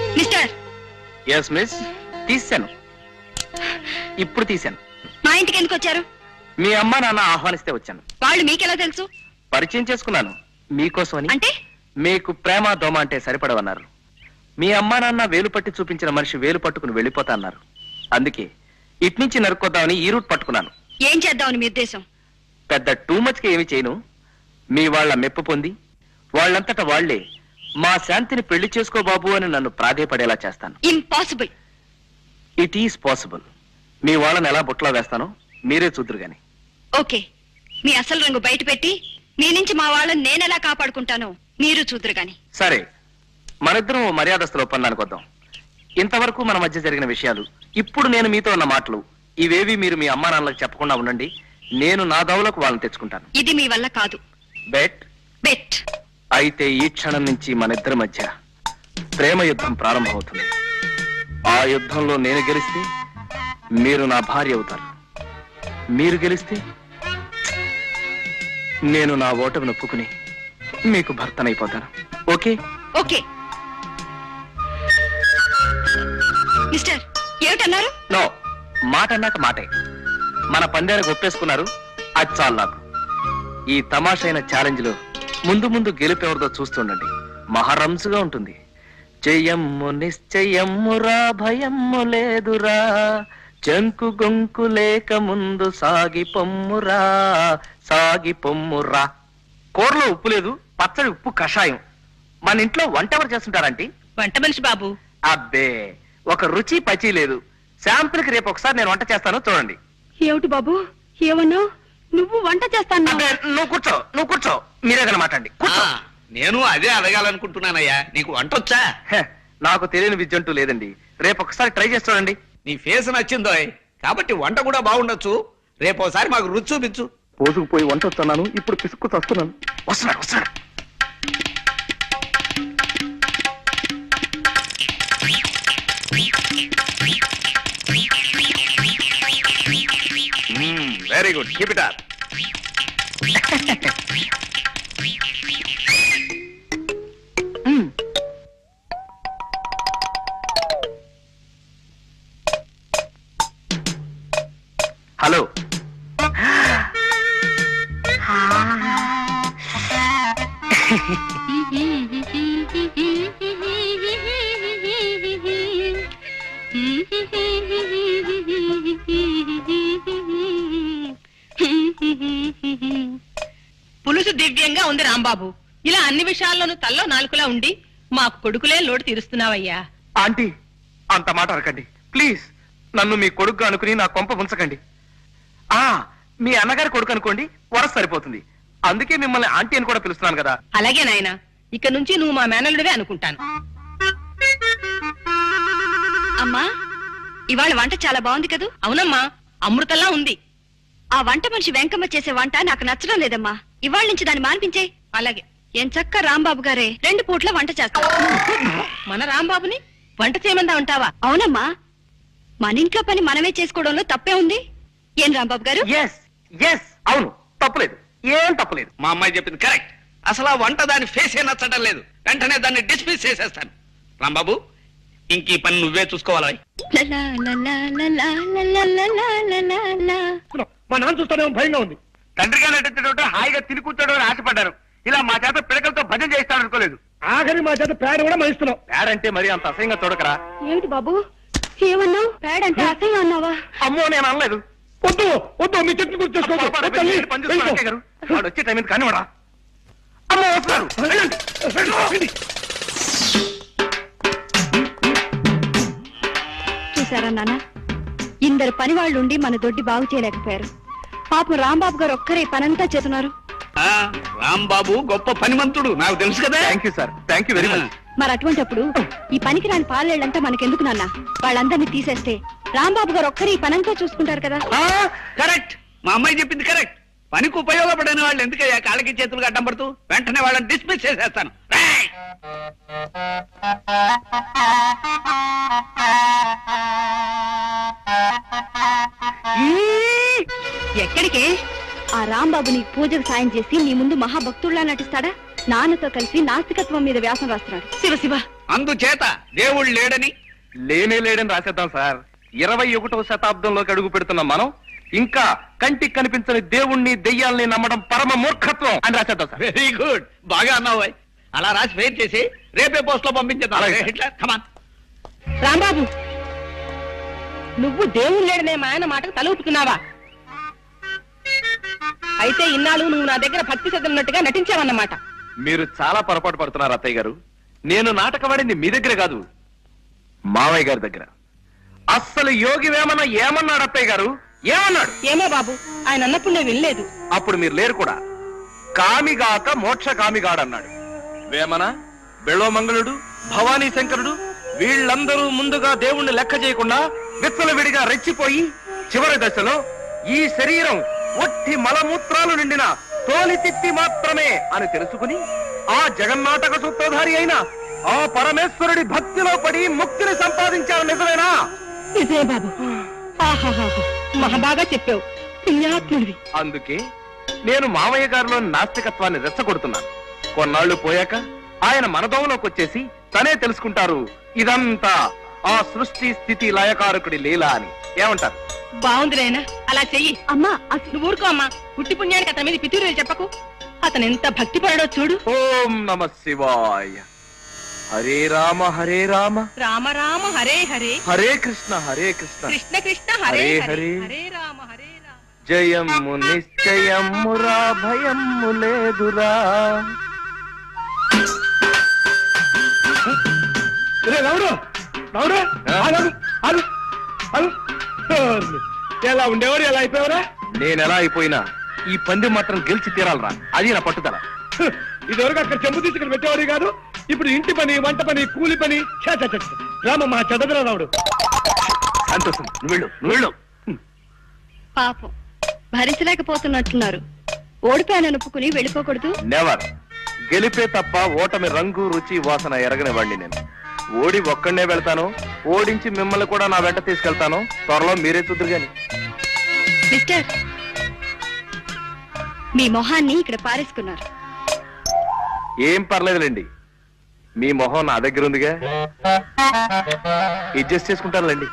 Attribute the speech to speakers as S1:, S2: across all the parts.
S1: Mister
S2: yes miss తీశాను ఇప్పుడు తీశాను
S1: మా ఇంటికి ఎందుకు వచ్చారు
S2: మీ అమ్మ నాన్న ఆహ్వానిస్తే వచ్చాను
S1: వాళ్ళు మీకెలా తెలుసు
S2: పరిచయం చేసుకున్నాను మీకోసమని
S1: అంటే
S2: మీకు ప్రేమ దోమ అంటే సరిపడవన్నారు మీ అమ్మా నాన్న వేలు పట్టి చూపించిన మనిషి వేలు పట్టుకుని వెళ్ళిపోతా అన్నారు అందుకే ఇట్నుంచి నరుక్కొద్దామని ఈ రూట్ పట్టుకున్నాను
S1: ఏం చేద్దామని మీ ఉద్దేశం
S2: పెద్ద టూ మచ్కి ఏమి చేయను మీ వాళ్ళ మెప్పు పొంది వాళ్ళంతట వాళ్లే మా శాంతిని పెళ్లి చేసుకో బాబు అని నన్ను ప్రాధేయపడేలా చేస్తాను
S1: ఇంపాసిబుల్
S2: ఇట్ ఈస్ పాసిబుల్ మీ వాళ్ళని ఎలా బుట్లో వేస్తానో మీరే చూద్దరు గాని
S1: ఓకే మీ అసలు రంగు బయట పెట్టి మీ నుంచి మా వాళ్ళని నేనెలా కాపాడుకుంటానో మీరు చూద్దరు గాని
S2: సరే మనిద్దరం ఓ మర్యాదస్తుల ఒప్పందానికి వద్దాం ఇంతవరకు మన మధ్య జరిగిన విషయాలు ఇప్పుడు నేను మీతో ఉన్న మాటలు ఇవేవి మీరు మీ అమ్మా నాన్నలకు చెప్పకుండా ఉండండి నేను నా దౌలకు వాళ్ళని తెచ్చుకుంటాను
S1: ఇది మీ వల్ల కాదు
S2: బెట్
S1: బెట్
S2: అయితే ఈ క్షణం నుంచి మన ఇద్దరి మధ్య ప్రేమ యుద్ధం ప్రారంభమవుతుంది ఆ యుద్ధంలో నేను గెలిస్తే మీరు నా భార్య అవుతారు మీరు గెలిస్తే నేను నా ఓటమి నొప్పుకుని మీకు భర్తనైపోతాను ఓకే
S1: ఓకే మిస్టర్ ఏమిటన్నారు
S2: నో మాట అన్నాక మాటే మన పందేలకు ఒప్పేసుకున్నారు అది చాలు నాకు ఈ తమాషైన ఛాలెంజ్ లో ముందు ముందు గెలుపెవరిదో చూస్తుండండి మహారంసుగా ఉంటుంది చెయ్యమ్ము నిశ్చయమ్మురా భయమ్ము లేదురా జంకు గొంకు లేక ముందు సాగి పొమ్మురా సాగి పొమ్మురా కూరలో ఉప్పు లేదు పచ్చడి ఉప్పు కషాయం మన ఇంట్లో వంట ఎవరు చేస్తుంటారంటే
S1: వంట మనిషి బాబు
S2: అబ్బే ఒక రుచి పచి లేదు శాంపుల్ కి రేపు ఒకసారి నేను వంట చేస్తాను చూడండి
S1: ఏమిటి బాబు ఏమన్నావు నువ్వు వంట చేస్తాను
S2: అబ్బే, నువ్వు కూర్చో నువ్వు కూర్చో మీరే కదా మాట్లాడండి కూర్చో
S3: ఆ, నేను అదే అడగాలనుకుంటున్నానయ్యా నీకు వంట వచ్చా
S2: హె, నాకు తెలియని విద్య అంటూ లేదండి రేపు ఒకసారి ట్రై చేసి చూడండి
S3: నీ ఫేస్ నచ్చిందో కాబట్టి వంట కూడా బాగుండొచ్చు రేపు ఒకసారి మాకు రుచి చూపించు
S2: పోసుకుపోయి వంట వస్తున్నాను ఇప్పుడు పిసుక్కు వస్తున్నాను వస్తున్నాడు వస్తున్నాడు
S3: very good keep it up
S2: hello
S4: పులుసు దివ్యంగా ఉంది రాంబాబు ఇలా అన్ని విషయాల్లోనూ తల్లో నాలుకలా ఉండి మాకు కొడుకులే లోటు తీరుస్తున్నావయ్యా
S2: ఆంటీ అంత మాట అనకండి ప్లీజ్ నన్ను మీ కొడుకు అనుకుని నా కొంప ఉంచకండి ఆ మీ అన్నగారి కొడుకు అనుకోండి వరస సరిపోతుంది అందుకే మిమ్మల్ని ఆంటీ అని కూడా పిలుస్తున్నాను కదా
S4: అలాగే నాయనా ఇక నుంచి నువ్వు మా మేనల్లుడివే అనుకుంటాను
S1: అమ్మా ఇవాళ వంట చాలా బాగుంది కదూ
S4: అవునమ్మా అమృతంలా ఉంది
S1: ఆ వంట మనిషి వెంకమ్మ చేసే వంట నాకు నచ్చడం లేదమ్మా ఇవాళ నుంచి దాన్ని మాన్పించే
S4: అలాగే
S1: ఏం చక్క రాంబాబు గారే రెండు పూట్ల వంట చేస్తారు
S4: మన రాంబాబుని వంట చేయమందా ఉంటావా
S1: అవునమ్మా మన ఇంట్లో పని మనమే చేసుకోవడంలో తప్పే ఉంది ఏం రాంబాబు గారు
S2: ఎస్ ఎస్ అవును తప్పులేదు ఏం తప్పులేదు
S3: మా అమ్మాయి చెప్పింది కరెక్ట్ అసలు ఆ వంట దాని ఫేస్ ఏ నచ్చడం లేదు వెంటనే దాన్ని డిస్మిస్ చేసేస్తాను రాంబాబు ఇంక ఈ పని నువ్వే చూసుకోవాలి
S1: లలా లలా లలా లలా లలా లలా లలా.
S2: మా నాన్న చూస్తానే భయంగా ఉంది తండ్రి గారు నటించడం హాయిగా తిని కూర్చోడం అని ఆశపడ్డాను ఇలా మా చేత పిడకలతో భజన చేస్తాడు అనుకోలేదు
S5: ఆఖరి మా చేత పేడ కూడా మహిస్తున్నావు
S2: పేడంటే మరి అంత అసహ్యంగా చూడకరా
S1: ఏమిటి బాబు ఏమన్నావు పేడంటే అసహ్యం అన్నావా
S2: అమ్మో నేను అనలేదు
S5: వద్దు వద్దు మీ చెట్టు గుర్తు చేసుకోవద్దు.
S2: అబ్బా,
S5: వద్దు, తల్లి.
S2: పని చూసుకో, అక్కయ్య గారు. వాడు వచ్చే టైం కాని వాడా అమ్మో వస్తున్నారు వెళ్ళండి.
S5: వెళ్ళిపో.
S1: చూసారా నాన్న ఇందరు పని వాళ్ళు ఉండి మన దొడ్డి బాగు చేయలేకపోయారు పాపం రాంబాబు గారు ఒక్కరే ఈ పనంతా చేస్తున్నారు
S3: ఆ, రాంబాబు గొప్ప పనిమంతుడు నాకు తెలుసు కదా
S2: thank you sir thank you very much
S1: మరి అటువంటప్పుడు ఈ పనికి రాని పాలేళ్ళంతా మనకెందుకు నాన్న వాళ్ళందరినీ తీసేస్తే రాంబాబు గారు ఒక్కరే ఈ పనంతా చూసుకుంటారు కదా
S3: కరెక్ట్ మా అమ్మాయి చెప్పింది కరెక్ట్ పనికి ఉపయోగపడని వాళ్ళు ఎందుకయ్యా కాళ్ళకి చేతులు అడ్డం పడుతూ వెంటనే వాళ్ళని డిస్మిస్ చేసేస్తాను రేయ్!
S1: ఎక్కడికే ఆ రాంబాబు నీకు పూజకు సాయం చేసి నీ ముందు మహాభక్తుల్లా నటిస్తాడా నాన్నతో కలిసి నాస్తికత్వం మీద వ్యాసం రాస్తున్నాడు
S4: శివ శివ
S3: అందుచేత దేవుడు లేడని
S2: లేనే లేడని రాసేద్దాం సార్ ఇరవై ఒకటవ శతాబ్దంలోకి అడుగు పెడుతున్న మనం ఇంకా కంటికి కనిపించని దేవుణ్ణి దెయ్యాల్ని నమ్మడం పరమ మూర్ఖత్వం అని రాసేద్దాం సార్
S3: వెరీ గుడ్ బాగా అన్నావు ఓయ్. అలా రాసి ఫెయిర్ చేసి రేపే పోస్ట్ లో పంపించేద్దాం
S2: అలాగే.
S3: హిట్లర్ కమాన్
S4: రాంబాబు నువ్వు దేవుడు లేడనే మా ఆయన మాటకు తల ఊపుతున్నావా అయితే ఇన్నాళ్ళు నువ్వు నా దగ్గర భక్తి శ్రద్ధలున్నట్టుగా నటించావన్నమాట
S2: మీరు చాలా పొరపాటు పడుతున్నారు అత్తయ్య గారు నేను నాటకవాడింది మీ దగ్గర కాదు మావయ్య గారి దగ్గర అస్సలు యోగి వేమన ఏమన్నాడు అత్తయ్య గారు ఏమన్నాడు
S4: ఏమో బాబు ఆయన అన్నప్పుడు నేను వినలేదు
S2: అప్పుడు మీరు లేరు కూడా కామిగాక మోక్ష కామిగాడన్నాడు వేమన బెళోమంగళుడు భవానీ శంకరుడు వీళ్ళందరూ ముందుగా దేవుణ్ణి లెక్క చేయకుండా విచ్చలవిడిగా రెచ్చిపోయి చివరి దశలో ఈ శరీరం ఒట్టి మలమూత్రాలు నిండిన తోలి తిత్తి మాత్రమే అని తెలుసుకుని ఆ జగన్నాటక సూత్రధారి అయిన ఆ పరమేశ్వరుడి భక్తిలో పడి ముక్తిని సంపాదించారు నిజమేనా
S4: నిజమే బాబు ఆహాహాహా మహాబాగా చెప్పావు పుణ్యాత్ముడివి
S2: అందుకే నేను మామయ్య గారిలో నాస్తికత్వాన్ని రెచ్చగొడుతున్నాను కొన్నాళ్లు పోయాక ఆయన మనదోవలోకి వచ్చేసి తనే తెలుసుకుంటారు ఇదంతా ఆ సృష్టి స్థితి లయకారకుడి లీల అని ఏమంటారు
S4: బాగుంది నాయనా అలా చెయ్యి
S1: అమ్మా
S4: అసలు నువ్వు ఊరుకో అమ్మా పుట్టి పుణ్యానికి అతని మీద పితూరులు చెప్పకు అతను ఎంత భక్తి పడడో చూడు
S2: ఓం నమ శివాయ హరే రామ హరే రామ
S4: రామ రామ హరే హరే
S2: హరే కృష్ణ హరే కృష్ణ
S4: కృష్ణ కృష్ణ హరే
S2: హరే
S4: హరే
S2: హరే.
S4: హరే రామ హరే రామ
S2: జయము నిశ్చయమురా భయము లేదురా
S5: రే రావుడు రావుడు
S2: ఆ?
S5: ఆగు, ఆగు, ఆగు. ఓర్ని. ఎలా ఉండేవారు ఎలా అయిపోయావరా
S2: నేను ఎలా అయిపోయినా ఈ పందెం మాత్రం గెలిచి తీరాలరా అది నా పట్టుదల
S5: ఇదివరకు అక్కడ చెంబు తీసుకుని పెట్టేవాడు కాదు ఇప్పుడు ఇంటి పని వంట పని కూలి పని ఛ, ఛ, ఛ, ఛ. రామమ్మా చదవరా రావుడు
S2: సంతోషం నువ్వు వెళ్ళు నువ్వు వెళ్ళు
S1: పాపం భరించలేకపోతున్నట్టున్నారు ఓడిపోయానని ఒప్పుకుని వెళ్ళిపోకూడదు
S2: నెవర్ గెలిపే తప్ప ఓటమి రంగు రుచి వాసన ఎరగని వాడిని నేను ఓడి ఒక్కడనే వెళ్తాను ఓడించి మిమ్మల్ని కూడా నా వెంట తీసుకెళ్తాను త్వరలో మీరే చూద్దరు గాని
S1: మిస్టర్ మీ మొహాన్ని ఇక్కడ పారేసుకున్నారు
S2: ఏం పర్లేదులేండి మీ మొహం నా దగ్గర ఉందిగా అడ్జస్ట్ చేసుకుంటానులేండి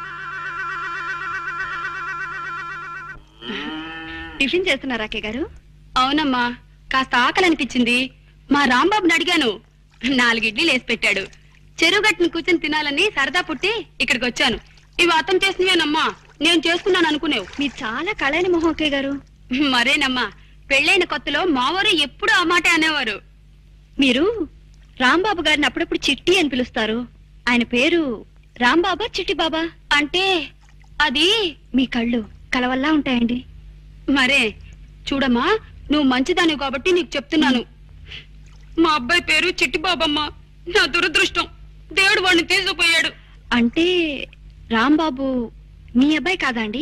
S1: టిఫిన్ చేస్తున్నారా అక్కయ్య గారు అవునమ్మా కాస్త ఆకలి అనిపించింది మా రాంబాబుని అడిగాను నాలుగు ఇడ్లీలు వేసి పెట్టాడు చెరువు గట్టును కూర్చొని తినాలని సరదా పుట్టి ఇక్కడికి వచ్చాను ఇవి అతను చేసినవేనమ్మా నేను చేసుకున్నాను అనుకునేవు మీరు చాలా కళైన మొహం అక్కయ్య గారు మరేనమ్మా పెళ్ళైన కొత్తలో మావారు ఎప్పుడు ఆ మాట అనేవారు మీరు రాంబాబు గారిని అప్పుడప్పుడు చిట్టి అని పిలుస్తారు ఆయన పేరు రాంబాబా చిట్టి బాబా అంటే అది మీ కళ్ళు కలవల్లా ఉంటాయండి మరే చూడమ్మా నువ్వు మంచిదానివి కాబట్టి నీకు చెప్తున్నాను మా అబ్బాయి పేరు చిట్టి బాబమ్మ నా దురదృష్టం దేవుడు వాడిని తీసుకుపోయాడు అంటే రాంబాబు మీ అబ్బాయి కాదండి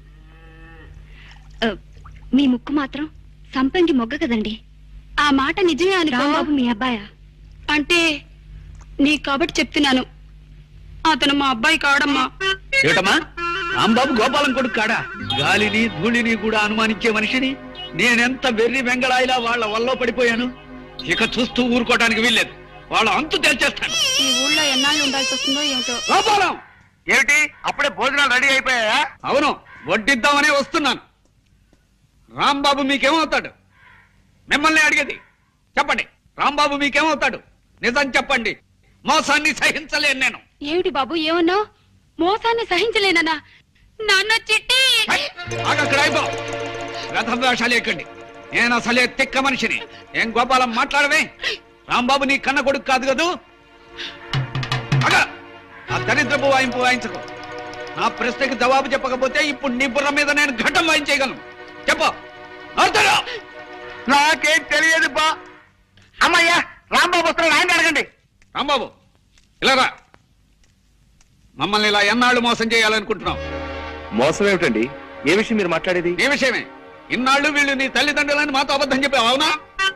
S1: ఆ, మీ ముక్కు మాత్రం సంపంగి మొగ్గ కదండి ఆ మాట నిజమే అని రాంబాబు మీ అబ్బాయా అంటే నీకు కాబట్టి చెప్తున్నాను అతను మా అబ్బాయి కాడమ్మా
S3: ఏమిటమ్మా రాంబాబు గోపాలం కొడుకు కాడా గాలిని ధూళిని కూడా అనుమానించే మనిషిని నేనెంత వెర్రి వెంగళాయిలా వాళ్ళ వల్ల పడిపోయాను ఇక చూస్తూ ఊరుకోవడానికి వీల్లేదు వాళ్ళ అంతు తేల్చేస్తాను
S1: ఈ ఊళ్ళో ఎన్నాళ్ళు ఉండాల్సి వస్తుందో ఏమిటో
S3: గోపాలం
S2: ఏమిటి అప్పుడే భోజనాలు రెడీ అయిపోయా
S3: అవును వడ్డిద్దామనే వస్తున్నాను రాంబాబు మీకేమవుతాడు మిమ్మల్ని అడిగేది చెప్పండి రాంబాబు మీకేమవుతాడు నిజం చెప్పండి మోసాన్ని సహించలేను నేను
S1: ఏమిటి బాబు ఏమన్నావు మోసాన్ని సహించలేనన్నా నాన్న చిట్టి
S3: హై! ఆగక్కడ అయిపో రథం వేషాలు ఎక్కండి నేను అసలే తిక్క మనిషిని ఏం గోపాలం మాట్లాడవే రాంబాబు నీ కన్న కొడుకు కాదు కదూ అగ ఆ దరిద్రపు వాయింపు వాయించకు నా ప్రశ్నకి జవాబు చెప్పకపోతే ఇప్పుడు నీ బుర్ర మీద నేను ఘటం వాయించేయగలను చెప్పు అర్థరా
S2: నాకేం తెలియదు బా అమ్మయ్యా రాంబాబు వస్తున్నాడు ఆయన అడగండి
S3: రాంబాబు ఇలా రా మమ్మల్ని ఇలా ఎన్నాళ్ళు మోసం చేయాలనుకుంటున్నావు
S2: మోసం ఏమిటండి ఏ విషయం మీరు మాట్లాడేది
S3: నీ విషయమే ఇన్నాళ్ళు వీళ్ళు నీ తల్లిదండ్రులని మాతో అబద్ధం చెప్పావు అవునా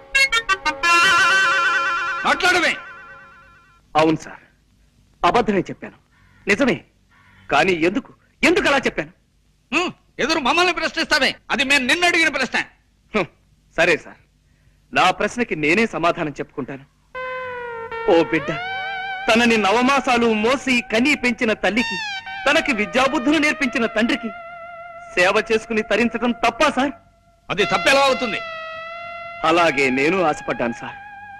S3: మాట్లాడమే
S2: అవును సార్ అబద్ధమే చెప్పాను నిజమే కానీ ఎందుకు ఎందుకు అలా చెప్పాను
S3: హ్మ్, ఎదురు మమ్మల్ని ప్రశ్నిస్తావే అది మేము నిన్న అడిగిన ప్రశ్న
S2: హ్మ్, సరే సార్ నా ప్రశ్నకి నేనే సమాధానం చెప్పుకుంటాను ఓ బిడ్డ తనని నవమాసాలు మోసి కని పెంచిన తల్లికి తనకి విద్యాబుద్ధులు నేర్పించిన తండ్రికి సేవ చేసుకుని తరించడం తప్పా సార్
S3: అది తప్పెలా అవుతుంది
S2: అలాగే నేను ఆశపడ్డాను సార్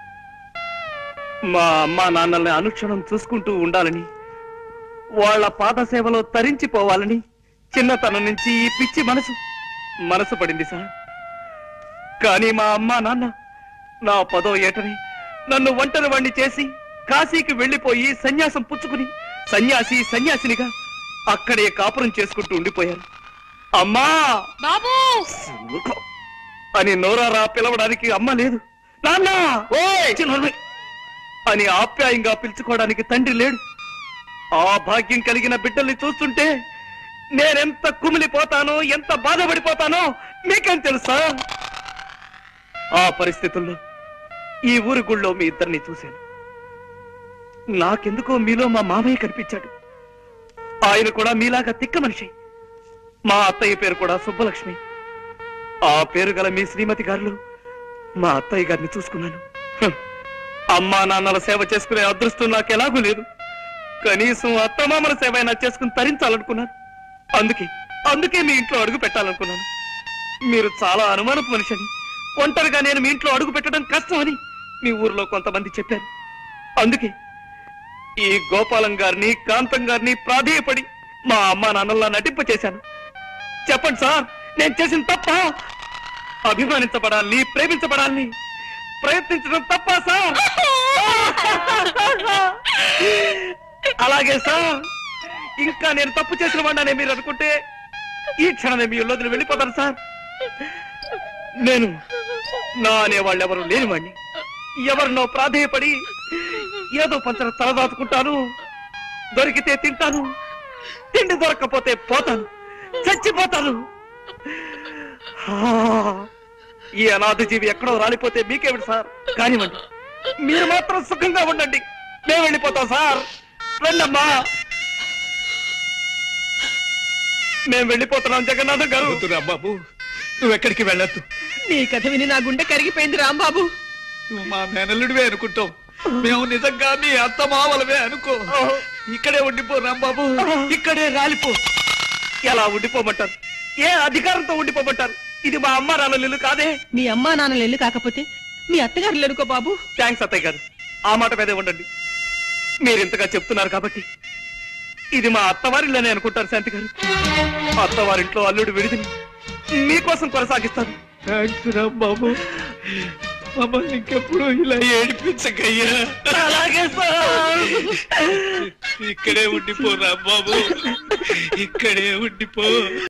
S2: మా అమ్మా నాన్నల్ని అనుక్షణం చూసుకుంటూ ఉండాలని వాళ్ళ పాద సేవలో తరించిపోవాలని చిన్నతనం నుంచి ఈ పిచ్చి మనసు మనసు పడింది సార్ కానీ మా అమ్మా నాన్న నా పదో ఏటని నన్ను ఒంటరి వాణ్ణి చేసి కాశీకి వెళ్లిపోయి సన్యాసం పుచ్చుకుని సన్యాసి సన్యాసినిగా అక్కడే కాపురం చేసుకుంటూ ఉండిపోయారు అమ్మా
S1: బాబు
S2: ఊరుకో. అని నోరారా పిలవడానికి అమ్మ లేదు నాన్న చి నోర్మై. అని ఆప్యాయంగా పిలుచుకోవడానికి తండ్రి లేడు ఆ భాగ్యం కలిగిన బిడ్డల్ని చూస్తుంటే నేనెంత కుమిలిపోతానో ఎంత బాధపడిపోతానో మీకేం తెలుసా ఆ పరిస్థితుల్లో ఈ ఊరి గుళ్ళో మీ ఇద్దరిని చూశాను నాకెందుకో మీలో మా మామయ్య కనిపించాడు ఆయన కూడా మీలాగా తిక్క మనిషి మా అత్తయ్య పేరు కూడా సుబ్బలక్ష్మి ఆ పేరు గల మీ శ్రీమతి గారు మా అత్తయ్య గారిని చూసుకున్నాను హ్. అమ్మా నాన్నల సేవ చేసుకునే అదృష్టం నాకు ఎలాగూ లేదు కనీసం అత్తమామల సేవ అయినా చేసుకుని తరించాలనుకున్నాను అందుకే అందుకే మీ ఇంట్లో అడుగు పెట్టాలనుకున్నాను మీరు చాలా అనుమానపు మనిషి అని ఒంటరిగా నేను మీ ఇంట్లో అడుగు పెట్టడం కష్టమని మీ ఊర్లో కొంతమంది చెప్పారు అందుకే ఈ గోపాలం గారిని కాంతం గారిని ప్రాధేయపడి మా అమ్మా నాన్నల్లా నటింప చేశాను చెప్పండి సార్ నేను చేసిన తప్ప అభిమానించబడాలని ప్రేమించబడాలని ప్రయత్నించడం తప్ప సార్ అలాగే సార్ ఇంకా నేను తప్పు చేసిన వాడినే మీరు అనుకుంటే ఈ క్షణమే మీ ఇల్లు వెళ్ళిపోతాను సార్ నేను నా అనేవాళ్ళు ఎవరు లేని వాడిని ఎవరినో ప్రాధేయపడి ఏదో పంచర తలదాచుకుంటాను దొరికితే తింటాను తిండి దొరక్కపోతే పోతాను చచ్చిపోతాను ఆ, ఈ అనాథ జీవి ఎక్కడో రాలిపోతే మీకేమిటి సార్ కానివ్వండి మీరు మాత్రం సుఖంగా ఉండండి మేము వెళ్ళిపోతాం సార్ రండమ్మా మేము వెళ్ళిపోతున్నాం జగన్నాథం గారు
S3: వద్దురా బాబు నువ్వు ఎక్కడికి వెళ్ళొద్దు
S4: నీ కథ విని నా గుండె కరిగిపోయింది రాంబాబు
S3: నువ్వు మా మేనల్లుడివే అనుకుంటాం మేము నిజంగా మీ అత్త మావలవే అనుకో ఇక్కడే ఉండిపో రాంబాబు ఇక్కడే రాలిపో
S2: ఎలా ఉండిపోమంటారు ఏ అధికారంతో ఉండిపోమంటారు ఇది మా అమ్మ నాన్న ఇల్లు కాదే
S4: మీ అమ్మా నాన్నలు ఎల్లు కాకపోతే మీ అత్తగారులు ఎనుకో బాబు
S2: థ్యాంక్స్ అత్తయ్య గారు ఆ మాట మీదే ఉండండి మీరు ఇంతగా చెప్తున్నారు కాబట్టి ఇది మా అత్తవారిలోనే అనుకుంటారు శాంతి గారు అత్తవారింట్లో అల్లుడు విడిదిని మీకోసం కొనసాగిస్తాను
S3: థ్యాంక్స్ రాంబాబు మమ్మల్ని ఇంకెప్పుడు ఇలా ఏడిపించకయ్యా
S2: అలాగే సార్
S3: ఇక్కడే ఉండిపో రాంబాబు ఇక్కడే ఉండిపో